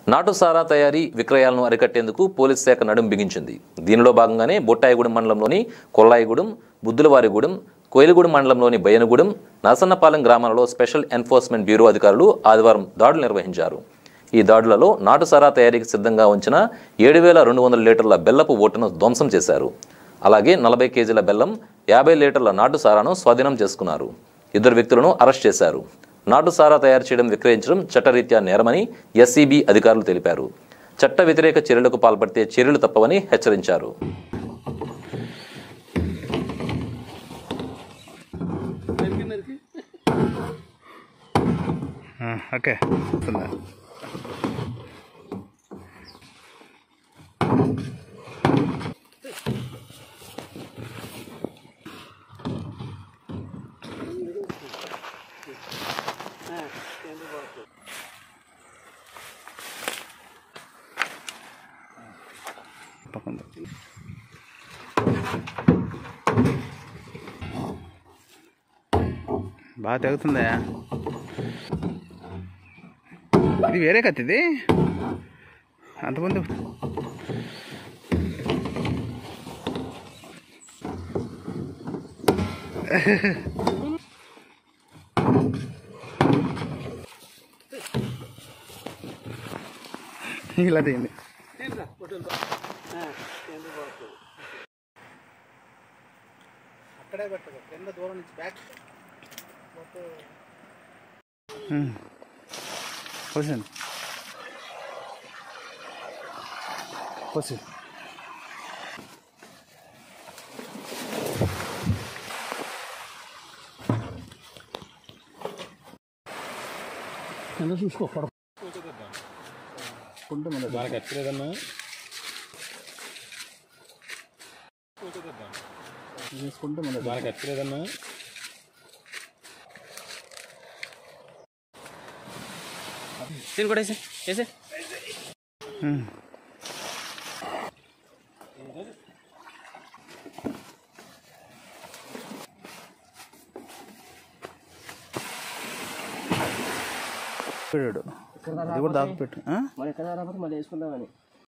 నాటు సారా తయారీ విక్రయాలను అరికట్టేందుకు పోలీస్ శాఖ నడుం బిగించింది దీనిలో భాగంగానే బొట్టాయిగూడెం మండలంలోని కొల్లాయిగూడెం బుద్దులవారిగూడెం కోయిలగూడెం మండలంలోని బయనగూడెం నరసన్నపాలెం గ్రామాలలో స్పెషల్ ఎన్ఫోర్స్మెంట్ బ్యూరో అధికారులు ఆదివారం దాడులు నిర్వహించారు ఈ దాడులలో నాటు సారా తయారీకి సిద్ధంగా ఉంచిన ఏడు వేల రెండు వందల లీటర్ల బెల్లపు ఓటును ధ్వంసం చేశారు అలాగే నలభై కేజీల బెల్లం యాభై లీటర్ల నాటు సారాను స్వాధీనం చేసుకున్నారు ఇద్దరు వ్యక్తులను అరెస్ట్ చేశారు నాటు సారా తయారు చేయడం విక్రయించడం చట్టరీత్యా నేరమని ఎస్సీబీ అధికారులు తెలిపారు చట్ట వ్యతిరేక చర్యలకు పాల్పడితే చర్యలు తప్పవని హెచ్చరించారు ఆ, ఓకే వస్తుందా పక్కన బాగా తెగుతుందా ఇది వేరే కత్తి ఇది అంతకుముందు ఇలా తీయండి అక్కడే పెట్టదు కింద దూరం నుంచి బ్యాక్ పోసాను పోసి కింద చూసుకో పడ కుంటు మన మనకి ఎక్కలేదన్నా తీసుకుంటే మన మనకి ఎక్కలేదన్నా దీన్ని కూడా వేసే వేసే పెట్టాడు అది కూడా దాకా పెట్టు ఆ? మరి ఎక్కడ రాకపోతే మళ్ళీ వేసుకుందామని